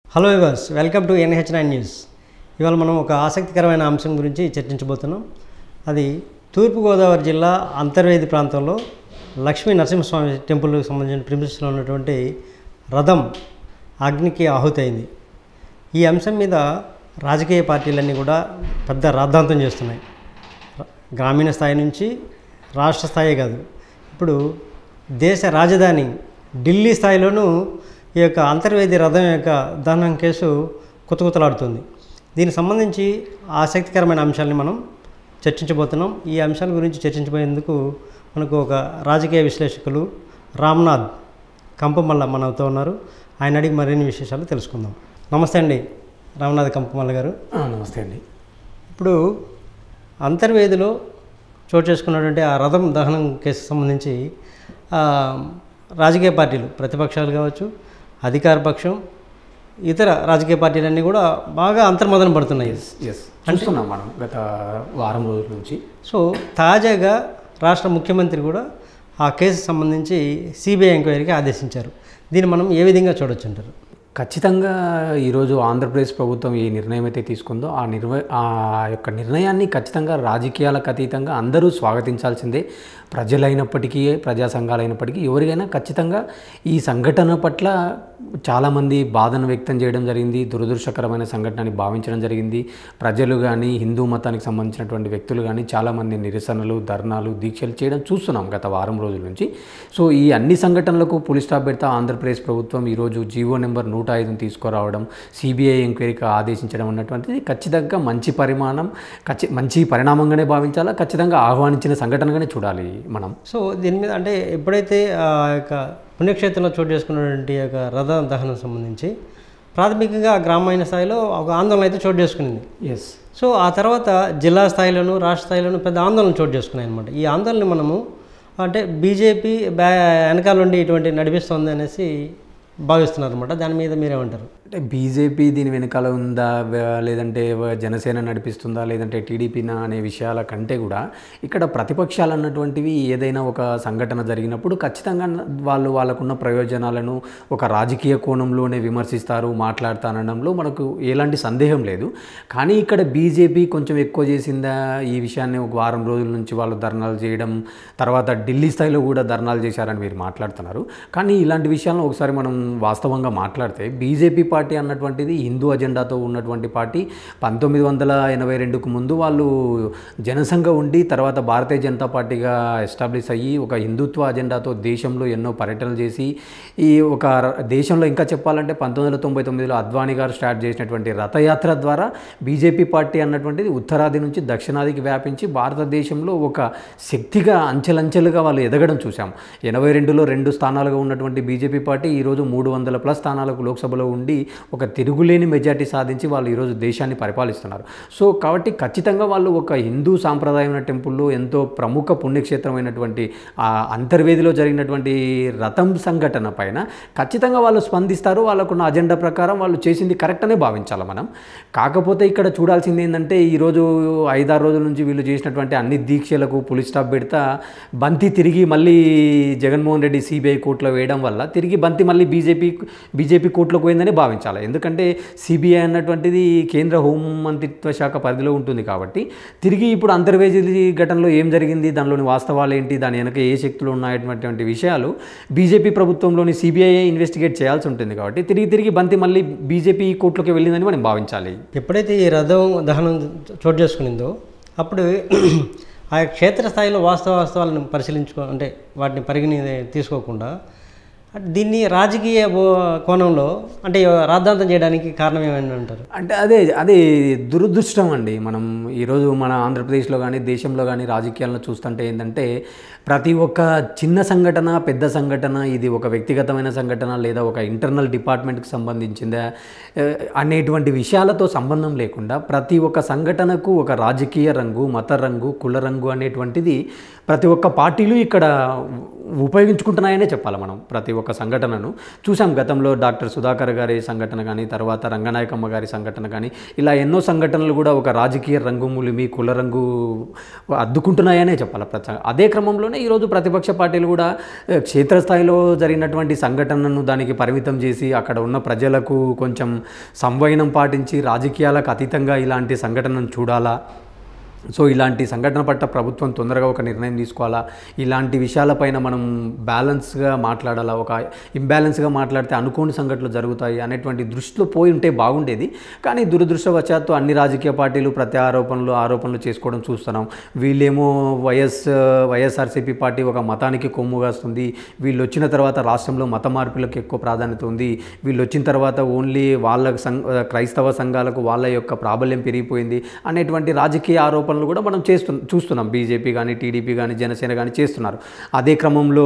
Hello viewers welcome to NH nine news ఇవాళ మనం ఒక ఆసక్తికరమైన అంశం గురించి చర్చించబోతున్నాం అది తూర్పుగోదావరి జిల్లా అంతర్వేది ప్రాంతంలో లక్ష్మీ నరసింహస్వామి టెంపుల్కి సంబంధించిన ప్రిమిసెస్లో ఉన్నటువంటి రథం అగ్నికి ఆహుతైంది ఈ అంశం మీద రాజకీయ పార్టీలన్నీ కూడా పెద్ద రాద్ధాంతం చేస్తున్నాయి గ్రామీణ స్థాయి నుంచి రాష్ట్ర స్థాయి కాదు ఇప్పుడు దేశ రాజధాని ఢిల్లీ స్థాయిలోనూ ఈ యొక్క అంతర్వేది రథం యొక్క దహనం కేసు కుతకుతలాడుతుంది దీనికి సంబంధించి ఆసక్తికరమైన అంశాలని మనం చర్చించబోతున్నాం ఈ అంశాల గురించి చర్చించబోయేందుకు మనకు ఒక రాజకీయ విశ్లేషకులు రామ్నాథ్ కంపమల్ల మనతో ఉన్నారు ఆయన అడిగి మరిన్ని విశేషాలు తెలుసుకుందాం నమస్తే అండి రామ్నాథ్ కంపమల్ల గారు ఆ, నమస్తే అండి ఇప్పుడు అంతర్వేదిలో చోటు చేసుకున్నటువంటి ఆ రథం దహనం కేసు సంబంధించి ఆ, రాజకీయ పార్టీలు ప్రతిపక్షాలు కావచ్చు అధికార పక్షం ఇతర రాజకీయ పార్టీలన్నీ కూడా బాగా అంతర్మదనం పడుతున్నాయి ఎస్ చూస్తున్నాం మనం గత వారం రోజుల నుంచి సో తాజాగా రాష్ట్ర ముఖ్యమంత్రి కూడా ఆ కేసు సంబంధించి సిబిఐ ఎంక్వైరీకి ఆదేశించారు దీన్ని మనం ఏ విధంగా చూడొచ్చు అంటారు ఖచ్చితంగా ఈరోజు ఆంధ్రప్రదేశ్ ప్రభుత్వం ఏ నిర్ణయం అయితే తీసుకుందో ఆ నిర్వ ఆ యొక్క నిర్ణయాన్ని ఖచ్చితంగా రాజకీయాలకు అతీతంగా అందరూ స్వాగతించాల్సిందే ప్రజలైనప్పటికీ ప్రజా సంఘాలైనప్పటికీ ఎవరికైనా ఖచ్చితంగా ఈ సంఘటన పట్ల చాలామంది బాధను వ్యక్తం చేయడం జరిగింది దురదృష్టకరమైన సంఘటనని భావించడం జరిగింది ప్రజలు కానీ హిందూ మతానికి సంబంధించినటువంటి వ్యక్తులు కానీ చాలామంది నిరసనలు ధర్నాలు దీక్షలు చేయడం చూస్తున్నాం గత వారం రోజుల నుంచి సో ఈ అన్ని సంఘటనలకు పులి స్టాప్ పెడతా ఆంధ్రప్రదేశ్ ప్రభుత్వం ఈరోజు జీవో నెంబర్ నూట ఐదును తీసుకురావడం సిబిఐ ఎంక్వైరీకి ఆదేశించడం అన్నటువంటిది ఖచ్చితంగా మంచి పరిమాణం ఖచ్చి మంచి పరిణామంగానే భావించాలా ఖచ్చితంగా ఆహ్వానించిన సంఘటనగానే చూడాలి మనం సో దీని మీద అంటే ఎప్పుడైతే ఆ యొక్క పుణ్యక్షేత్రంలో చోటు చేసుకున్నటువంటి యొక్క రథ దహనం సంబంధించి ప్రాథమికంగా గ్రామీణ స్థాయిలో ఒక ఆందోళన అయితే చోటు చేసుకునింది ఎస్ సో ఆ తర్వాత జిల్లా స్థాయిలోను రాష్ట్ర స్థాయిలోను పెద్ద ఆందోళన చోటు చేసుకున్నాయి అనమాట ఈ ఆందోళన మనము అంటే బీజేపీ బ్యా వెనకాల నుండి ఇటువంటి నడిపిస్తుంది అనేసి భావిస్తున్నారు అనమాట దాని మీద మీరేమంటారు అంటే బీజేపీ దీని వెనకాల ఉందా వ- లేదంటే వ- జనసేన నడిపిస్తుందా లేదంటే టీడీపీనా అనే విషయాల కంటే కూడా ఇక్కడ ప్రతిపక్షాలు అన్నటువంటివి ఏదైనా ఒక సంఘటన జరిగినప్పుడు ఖచ్చితంగా వాళ్ళు వాళ్ళకున్న ప్రయోజనాలను ఒక రాజకీయ కోణంలోనే విమర్శిస్తారు మాట్లాడతానడంలో మనకు ఎలాంటి సందేహం లేదు కానీ ఇక్కడ బీజేపీ కొంచెం ఎక్కువ చేసిందా ఈ విషయాన్ని ఒక వారం రోజుల నుంచి వాళ్ళు ధర్నాలు చేయడం తర్వాత ఢిల్లీ స్థాయిలో కూడా ధర్నాలు చేశారని మీరు మాట్లాడుతున్నారు కానీ ఇలాంటి విషయాలను ఒకసారి మనం వాస్తవంగా మాట్లాడితే బీజేపీ పార్టీ అన్నటువంటిది హిందూ అజెండాతో ఉన్నటువంటి పార్టీ పంతొమ్మిది వందల ఎనభై రెండుకు ముందు వాళ్ళు జనసంఘ ఉండి తర్వాత భారతీయ జనతా పార్టీగా ఎస్టాబ్లిష్ అయ్యి ఒక హిందుత్వ అజెండాతో దేశంలో ఎన్నో పర్యటనలు చేసి ఈ ఒక ర- దేశంలో ఇంకా చెప్పాలంటే పంతొమ్మిది వందల తొంభై తొమ్మిదిలో అద్వానీ గారు స్టార్ట్ చేసినటువంటి రథయాత్ర ద్వారా బీజేపీ పార్టీ అన్నటువంటిది ఉత్తరాది నుంచి దక్షిణాదికి వ్యాపించి భారతదేశంలో ఒక శక్తిగా అంచెలంచెలుగా వాళ్ళు ఎదగడం చూసాం ఎనభై రెండులో రెండు స్థానాలుగా ఉన్నటువంటి బీజేపీ పార్టీ ఈరోజు మూడు వందల ప్లస్ స్థానాలకు లోక్సభలో ఉండి ఒక తిరుగులేని మెజార్టీ సాధించి వాళ్ళు ఈరోజు దేశాన్ని పరిపాలిస్తున్నారు సో కాబట్టి ఖచ్చితంగా వాళ్ళు ఒక హిందూ సాంప్రదాయమైన టెంపుల్లో ఎంతో ప్రముఖ పుణ్యక్షేత్రమైనటువంటి ఆ అంతర్వేదిలో జరిగినటువంటి రథం సంఘటన పైన ఖచ్చితంగా వాళ్ళు స్పందిస్తారు వాళ్ళకున్న అజెండా ప్రకారం వాళ్ళు చేసింది కరెక్ట్ అనే భావించాలి మనం కాకపోతే ఇక్కడ చూడాల్సింది ఏంటంటే ఈరోజు ఐదారు రోజుల నుంచి వీళ్ళు చేసినటువంటి అన్ని దీక్షలకు పులి స్టాప్ పెడతా బంతి తిరిగి మళ్ళీ జగన్మోహన్ రెడ్డి సిబిఐ కోర్టులో వేయడం వల్ల తిరిగి బంతి మళ్ళీ బీజేపీ బీజేపీ కోర్టులోకి పోయిందని భావించాలి ఎందుకంటే సిబిఐ అన్నటువంటిది కేంద్ర హోం మంత్రిత్వ శాఖ పరిధిలో ఉంటుంది కాబట్టి తిరిగి ఇప్పుడు అంతర్వేది ఘటనలో ఏం జరిగింది దానిలోని వాస్తవాలు ఏంటి దాని వెనక ఏ శక్తులు ఉన్నాయటువంటి విషయాలు బీజేపీ ప్రభుత్వంలోని సిబిఐ ఇన్వెస్టిగేట్ చేయాల్సి ఉంటుంది కాబట్టి తిరిగి తిరిగి బంతి మళ్ళీ బీజేపీ కోర్టులోకి వెళ్ళిందని మనం భావించాలి ఎప్పుడైతే ఈ రథం దహనం చోటు చేసుకునిందో అప్పుడు ఆ క్షేత్ర స్థాయిలో వాస్తవ వాస్తవాలను పరిశీలించుకో అంటే వాటిని పరిగణి తీసుకోకుండా అంటే దీన్ని రాజకీయ బో- కోణంలో అంటే రాద్ధాంతం చేయడానికి కారణం ఏమైనా అంటారు అంటే అదే అదే దురదృష్టం అండి మనం ఈరోజు మన ఆంధ్రప్రదేశ్లో కానీ దేశంలో కానీ రాజకీయాలను చూస్తుంటే ఏంటంటే ప్రతి ఒక్క చిన్న సంఘటన పెద్ద సంఘటన ఇది ఒక వ్యక్తిగతమైన సంఘటన లేదా ఒక ఇంటర్నల్ డిపార్ట్మెంట్కి సంబంధించిందా ఏ, అనేటువంటి విషయాలతో సంబంధం లేకుండా ప్రతి ఒక్క సంఘటనకు ఒక రాజకీయ రంగు మత రంగు కుల రంగు అనేటువంటిది ప్రతి ఒక్క పార్టీలు ఇక్కడ ఉపయోగించుకుంటున్నాయనే చెప్పాలి మనం ప్రతి ఒక్క సంఘటనను చూసాం గతంలో డాక్టర్ సుధాకర్ గారి సంఘటన కానీ తర్వాత రంగనాయకమ్మ గారి సంఘటన కానీ ఇలా ఎన్నో సంఘటనలు కూడా ఒక రాజకీయ రంగు ములిమి కుల రంగు అద్దుకుంటున్నాయనే చెప్పాలి ప్రతి అదే క్రమంలోనే ఈరోజు ప్రతిపక్ష పార్టీలు కూడా ఆ, క్షేత్రస్థాయిలో జరిగినటువంటి సంఘటనను దానికి పరిమితం చేసి అక్కడ ఉన్న ప్రజలకు కొంచెం సంవయనం పాటించి రాజకీయాలకు అతీతంగా ఇలాంటి సంఘటనను చూడాలా సో ఇలాంటి సంఘటన పట్ల ప్రభుత్వం తొందరగా ఒక నిర్ణయం తీసుకోవాలా ఇలాంటి విషయాలపైన మనం బ్యాలెన్స్గా మాట్లాడాలా ఒక ఇంబ్యాలెన్స్గా మాట్లాడితే అనుకోని సంఘటనలు జరుగుతాయి అనేటువంటి దృష్టిలో పోయి ఉంటే బాగుండేది కానీ దురదృష్టవశాత్తు అన్ని రాజకీయ పార్టీలు ప్రతి ఆరోపణలు ఆరోపణలు చేసుకోవడం చూస్తున్నాం వీళ్ళేమో వైఎస్ వైఎస్ఆర్సీపీ పార్టీ ఒక మతానికి కొమ్ము కాస్తుంది వీళ్ళు వచ్చిన తర్వాత రాష్ట్రంలో మత మార్పులకు ఎక్కువ ప్రాధాన్యత ఉంది వీళ్ళు వచ్చిన తర్వాత ఓన్లీ వాళ్ళ సం క్రైస్తవ సంఘాలకు వాళ్ళ యొక్క ప్రాబల్యం పెరిగిపోయింది అనేటువంటి రాజకీయ ఆరోపణలు కూడా మనం చేస్తు చూస్తున్నాం బీజేపీ కానీ టీడీపీ కానీ జనసేన కానీ చేస్తున్నారు అదే క్రమంలో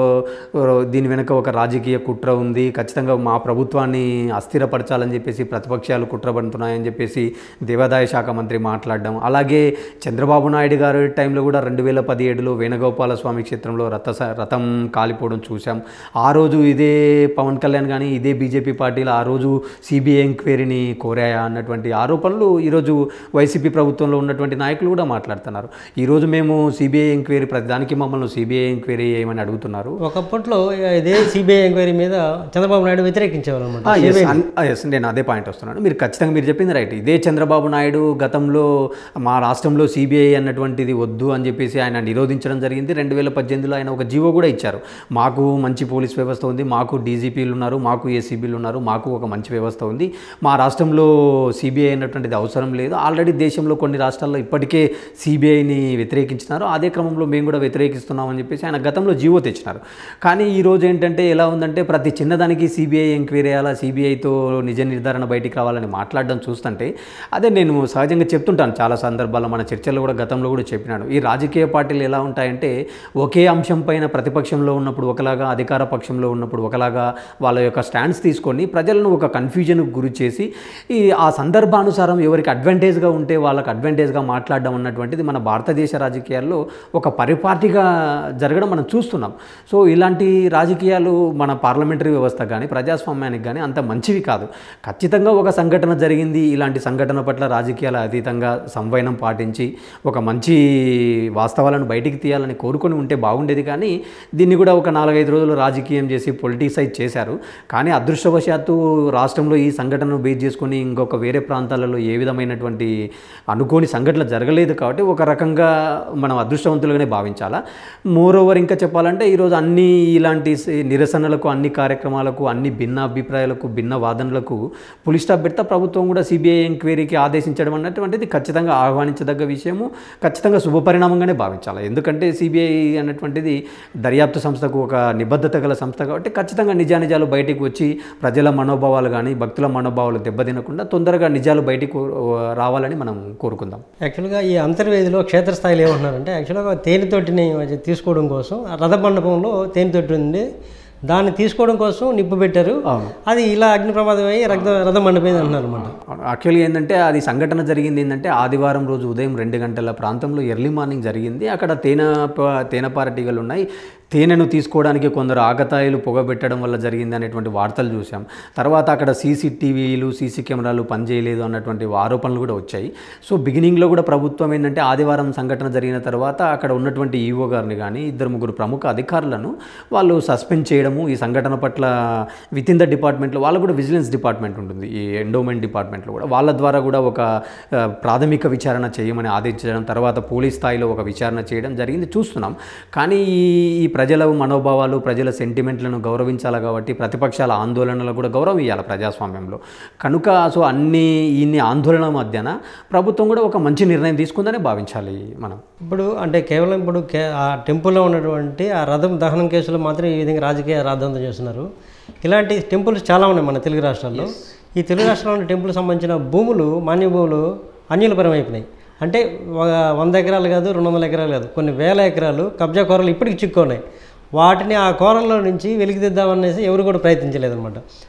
ఆ, దీని వెనుక ఒక రాజకీయ కుట్ర ఉంది ఖచ్చితంగా మా ప్రభుత్వాన్ని అస్థిరపరచాలని చెప్పేసి ప్రతిపక్షాలు కుట్రపడుతున్నాయని చెప్పేసి దేవాదాయ శాఖ మంత్రి మాట్లాడడం అలాగే చంద్రబాబు నాయుడు గారి టైంలో కూడా రెండు వేల పదిహేడులో వేణుగోపాల స్వామి క్షేత్రంలో రథ స- రథం కాలిపోవడం చూసాం ఆ రోజు ఇదే పవన్ కళ్యాణ్ కానీ ఇదే బీజేపీ పార్టీలు ఆ రోజు సిబిఐ ఎంక్వైరీని కోరాయా అన్నటువంటి ఆరోపణలు ఈరోజు వైసీపీ ప్రభుత్వంలో ఉన్నటువంటి నాయకులు కూడా మాట్లాడుతున్నారు ఈరోజు మేము సిబిఐ ఎంక్వైరీ ప్రతిదానికి మమ్మల్ని సిబిఐ ఎంక్వైరీ ఏమని అడుగుతున్నారు ఒకప్పట్లో ఇదే సిబిఐ ఎంక్వైరీ మీద చంద్రబాబు నాయుడు వ్యతిరేకించేవారు అనమాట ఎస్ ఎస్ నేను అదే పాయింట్ వస్తున్నాను మీరు ఖచ్చితంగా మీరు చెప్పింది రైట్ ఇదే చంద్రబాబు నాయుడు గతంలో మా రాష్ట్రంలో సిబిఐ అన్నటువంటిది వద్దు అని చెప్పేసి ఆయన నిరోధించడం జరిగింది రెండు వేల పద్దెనిమిదిలో ఆయన ఒక జీవో కూడా ఇచ్చారు మాకు మంచి పోలీస్ వ్యవస్థ ఉంది మాకు డీజీపీలు ఉన్నారు మాకు ఏసీబీలు ఉన్నారు మాకు ఒక మంచి వ్యవస్థ ఉంది మా రాష్ట్రంలో సిబిఐ అన్నటువంటిది అవసరం లేదు ఆల్రెడీ దేశంలో కొన్ని రాష్ట్రాల్లో ఇప్పటికే సిబిఐని వ్యతిరేకించినారు అదే క్రమంలో మేము కూడా వ్యతిరేకిస్తున్నామని చెప్పేసి ఆయన గతంలో జీవో తెచ్చినారు కానీ ఈ రోజు ఏంటంటే ఎలా ఉందంటే ప్రతి చిన్నదానికి సిబిఐ ఎంక్వైరీ అయ్యాలా సిబిఐతో నిజ నిర్ధారణ బయటికి రావాలని మాట్లాడడం చూస్తుంటే అదే నేను సహజంగా చెప్తుంటాను చాలా సందర్భాల్లో మన చర్చల్లో కూడా గతంలో కూడా చెప్పినాను ఈ రాజకీయ పార్టీలు ఎలా ఉంటాయంటే ఒకే అంశం పైన ప్రతిపక్షంలో ఉన్నప్పుడు ఒకలాగా అధికార పక్షంలో ఉన్నప్పుడు ఒకలాగా వాళ్ళ యొక్క స్టాండ్స్ తీసుకొని ప్రజలను ఒక కన్ఫ్యూజన్కు గురి చేసి ఈ ఆ సందర్భానుసారం ఎవరికి అడ్వాంటేజ్గా ఉంటే వాళ్ళకి అడ్వాంటేజ్గా మాట్లాడడం అన్నటువంటిది మన భారతదేశ రాజకీయాల్లో ఒక పరిపాటిగా జరగడం మనం చూస్తున్నాం సో ఇలాంటి రాజకీయాలు మన పార్లమెంటరీ వ్యవస్థ కానీ ప్రజాస్వామ్యానికి కానీ అంత మంచివి కాదు ఖచ్చితంగా ఒక సంఘటన జరిగింది ఇలాంటి సంఘటన పట్ల రాజకీయాల అతీతంగా సంవయనం పాటించి ఒక మంచి వాస్తవాలను బయటికి తీయాలని కోరుకొని ఉంటే బాగుండేది కానీ దీన్ని కూడా ఒక నాలుగైదు రోజులు రాజకీయం చేసి పొలిటిసైజ్ చేశారు కానీ అదృష్టవశాత్తు రాష్ట్రంలో ఈ సంఘటనను బేస్ చేసుకొని ఇంకొక వేరే ప్రాంతాలలో ఏ విధమైనటువంటి అనుకోని సంఘటనలు జరగలేదు కాబట్టి ఒక రకంగా మనం అదృష్టవంతులుగానే భావించాలా మోర్ ఓవర్ ఇంకా చెప్పాలంటే ఈరోజు అన్ని ఇలాంటి స- నిరసనలకు అన్ని కార్యక్రమాలకు అన్ని భిన్న అభిప్రాయాలకు భిన్న వాదనలకు పులి స్టాప్ పెడతా ప్రభుత్వం కూడా సిబిఐ ఎంక్వైరీకి ఆదేశించడం అన్నటువంటిది ఖచ్చితంగా ఆహ్వానించదగ్గ విషయము ఖచ్చితంగా శుభపరిణామంగానే భావించాలి ఎందుకంటే సిబిఐ అన్నటువంటిది దర్యాప్తు సంస్థకు ఒక నిబద్ధత గల సంస్థ కాబట్టి ఖచ్చితంగా నిజానిజాలు బయటికి వచ్చి ప్రజల మనోభావాలు కానీ భక్తుల మనోభావాలు దెబ్బతినకుండా తొందరగా నిజాలు బయటికి రావాలని మనం కోరుకుందాం యాక్చువల్గా ఈ అంతర్వేదిలో క్షేత్రస్థాయిలో ఏమంటున్నారంటే యాక్చువల్గా తేనెతొట్టిని తీసుకోవడం కోసం ఆ రథ మండపంలో తేనెతొట్టి ఉంది దాన్ని తీసుకోవడం కోసం నిప్పు పెట్టారు అవును. అది ఇలా అగ్ని ప్రమాదం అయ్యి రక్త రథం మండిపోయింది అంటున్నారు అనమాట యాక్చువల్లీ ఏంటంటే అది సంఘటన జరిగింది ఏంటంటే ఆదివారం రోజు ఉదయం రెండు గంటల ప్రాంతంలో ఎర్లీ మార్నింగ్ జరిగింది అక్కడ తేనె ప- తేనెపారటీగలు ఉన్నాయి తేనెను తీసుకోవడానికి కొందరు ఆగతాయిలు పొగబెట్టడం వల్ల జరిగింది అనేటువంటి వార్తలు చూసాం తర్వాత అక్కడ సీసీటీవీలు సీసీ కెమెరాలు పనిచేయలేదు అన్నటువంటి ఆరోపణలు కూడా వచ్చాయి సో బిగినింగ్లో కూడా ప్రభుత్వం ఏంటంటే ఆదివారం సంఘటన జరిగిన తర్వాత అక్కడ ఉన్నటువంటి ఈఓ గారిని కానీ ఇద్దరు ముగ్గురు ప్రముఖ అధికారులను వాళ్ళు సస్పెండ్ చేయడము ఈ సంఘటన పట్ల విత్ ఇన్ ద డిపార్ట్మెంట్లో వాళ్ళు కూడా విజిలెన్స్ డిపార్ట్మెంట్ ఉంటుంది ఈ ఎండోమెంట్ డిపార్ట్మెంట్లో కూడా వాళ్ళ ద్వారా కూడా ఒక ఆ, ప్రాథమిక విచారణ చేయమని ఆదేశించడం తర్వాత పోలీస్ స్థాయిలో ఒక విచారణ చేయడం జరిగింది చూస్తున్నాం కానీ ఈ ఈ ప్రజల మనోభావాలు ప్రజల సెంటిమెంట్లను గౌరవించాలి కాబట్టి ప్రతిపక్షాల ఆందోళనలు కూడా గౌరవం ఇవ్వాలి ప్రజాస్వామ్యంలో కనుక సో అన్ని ఇన్ని ఆందోళనల మధ్యన ప్రభుత్వం కూడా ఒక మంచి నిర్ణయం తీసుకుందనే భావించాలి మనం ఇప్పుడు అంటే కేవలం ఇప్పుడు కే ఆ టెంపుల్లో ఉన్నటువంటి ఆ రథం దహనం కేసులో మాత్రం ఈ విధంగా రాజకీయ రాద్ధాంతం చేస్తున్నారు ఇలాంటి టెంపుల్స్ చాలా ఉన్నాయి మన తెలుగు రాష్ట్రాల్లో ఈ తెలుగు రాష్ట్రాల్లో ఉన్న టెంపుల్ సంబంధించిన భూములు మాన్య భూములు అన్యులపరం అయిపోయినాయి అంటే ఒక వంద ఎకరాలు కాదు రెండు వందల ఎకరాలు కాదు కొన్ని వేల ఎకరాలు కబ్జా కోరలు ఇప్పటికి చిక్కున్నాయి వాటిని ఆ కోరల్లో నుంచి వెలికిదిద్దామనేసి ఎవరు కూడా ప్రయత్నించలేదన్నమాట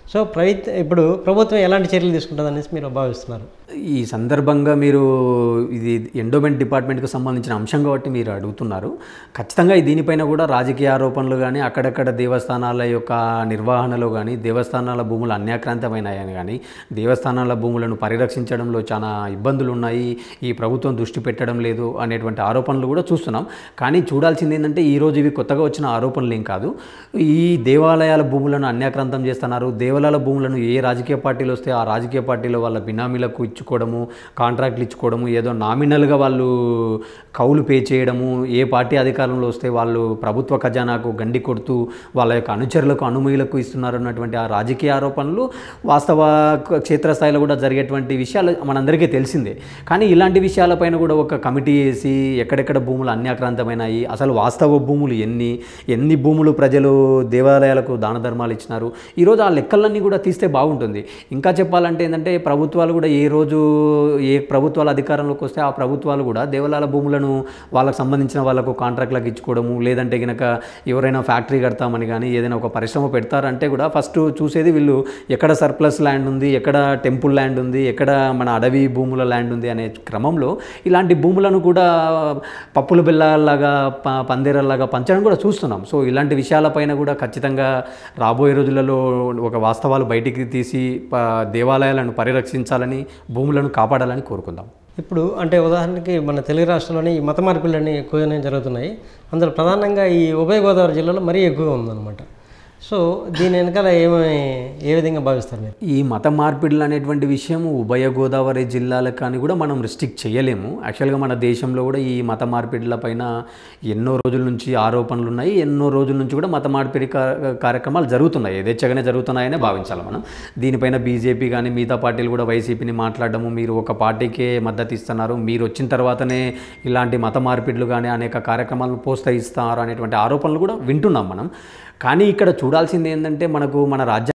సో ప్రభుత్వ ఇప్పుడు ప్రభుత్వం ఎలాంటి చర్యలు తీసుకుంటుంది అనేసి మీరు భావిస్తున్నారు ఈ సందర్భంగా మీరు ఇది ఎండోమెంట్ డిపార్ట్మెంట్కి సంబంధించిన అంశం కాబట్టి మీరు అడుగుతున్నారు ఖచ్చితంగా ఈ దీనిపైన కూడా రాజకీయ ఆరోపణలు కానీ అక్కడక్కడ దేవస్థానాల యొక్క నిర్వహణలో కానీ దేవస్థానాల భూములు అన్యాక్రాంతమైనాయని కానీ దేవస్థానాల భూములను పరిరక్షించడంలో చాలా ఇబ్బందులు ఉన్నాయి ఈ ప్రభుత్వం దృష్టి పెట్టడం లేదు అనేటువంటి ఆరోపణలు కూడా చూస్తున్నాం కానీ చూడాల్సింది ఏంటంటే ఈరోజు ఇవి కొత్తగా వచ్చిన ఆరోపణలు ఏం కాదు ఈ దేవాలయాల భూములను అన్యాక్రాంతం చేస్తున్నారు దేవాలయాల భూములను ఏ రాజకీయ పార్టీలు వస్తే ఆ రాజకీయ పార్టీలో వాళ్ళ బినామీలకు ఇచ్చుకోవడము కాంట్రాక్ట్లు ఇచ్చుకోవడము ఏదో నామినల్గా వాళ్ళు కౌలు పే చేయడము ఏ పార్టీ అధికారంలో వస్తే వాళ్ళు ప్రభుత్వ ఖజానాకు గండి కొడుతూ వాళ్ళ యొక్క అనుచరులకు అనుమయులకు ఇస్తున్నారు అన్నటువంటి ఆ రాజకీయ ఆరోపణలు వాస్తవ క్షేత్రస్థాయిలో కూడా జరిగేటువంటి విషయాలు మనందరికీ తెలిసిందే కానీ ఇలాంటి విషయాలపైన కూడా ఒక కమిటీ వేసి ఎక్కడెక్కడ భూములు అన్యాక్రాంతమైనాయి అసలు వాస్తవ భూములు ఎన్ని ఎన్ని భూములు ప్రజలు దేవాలయాలకు దాన ధర్మాలు ఇచ్చినారు ఈరోజు ఆ లెక్కలన్నీ కూడా తీస్తే బాగుంటుంది ఇంకా చెప్పాలంటే ఏంటంటే ప్రభుత్వాలు కూడా ఏ రోజు ఏ ప్రభుత్వాలు అధికారంలోకి వస్తే ఆ ప్రభుత్వాలు కూడా దేవాలయాల భూములను వాళ్ళకు సంబంధించిన వాళ్ళకు కాంట్రాక్ట్లకు ఇచ్చుకోవడము లేదంటే కనుక ఎవరైనా ఫ్యాక్టరీ కడతామని కానీ ఏదైనా ఒక పరిశ్రమ పెడతారంటే కూడా ఫస్ట్ చూసేది వీళ్ళు ఎక్కడ సర్ప్లస్ ల్యాండ్ ఉంది ఎక్కడ టెంపుల్ ల్యాండ్ ఉంది ఎక్కడ మన అడవి భూముల ల్యాండ్ ఉంది అనే క్రమంలో ఇలాంటి భూములను కూడా పప్పుల బిళ్ళలాగా ప పందేరల్లాగా పంచడం కూడా చూస్తున్నాం సో ఇలాంటి విషయాలపైన కూడా ఖచ్చితంగా రాబోయే రోజులలో ఒక వాస్తవాలు బయటికి తీసి ప- దేవాలయాలను పరిరక్షించాలని భూములను కాపాడాలని కోరుకుందాం ఇప్పుడు అంటే ఉదాహరణకి మన తెలుగు రాష్ట్రంలోని ఈ మత మార్పులన్నీ ఎక్కువగానే జరుగుతున్నాయి అందులో ప్రధానంగా ఈ ఉభయ గోదావరి జిల్లాలో మరీ ఎక్కువగా ఉందన్నమాట సో దీని వెనకాల ఏమై ఏ విధంగా భావిస్తారు మీరు ఈ మత మార్పిడులు అనేటువంటి విషయం ఉభయ గోదావరి జిల్లాలకు కానీ కూడా మనం రిస్ట్రిక్ట్ చేయలేము యాక్చువల్గా మన దేశంలో కూడా ఈ మత మార్పిడుల పైన ఎన్నో రోజుల నుంచి ఆరోపణలు ఉన్నాయి ఎన్నో రోజుల నుంచి కూడా మత మార్పిడి కా- కార్యక్రమాలు జరుగుతున్నాయి యథేచ్ఛగానే జరుగుతున్నాయనే భావించాలి మనం దీనిపైన బీజేపీ కానీ మిగతా పార్టీలు కూడా వైసీపీని మాట్లాడడము మీరు ఒక పార్టీకే మద్దతు ఇస్తున్నారు మీరు వచ్చిన తర్వాతనే ఇలాంటి మత మార్పిడులు కానీ అనేక కార్యక్రమాలను ప్రోత్సహిస్తారు అనేటువంటి ఆరోపణలు కూడా వింటున్నాం మనం కానీ ఇక్కడ చూడాల్సింది ఏంటంటే మనకు మన రాజ్య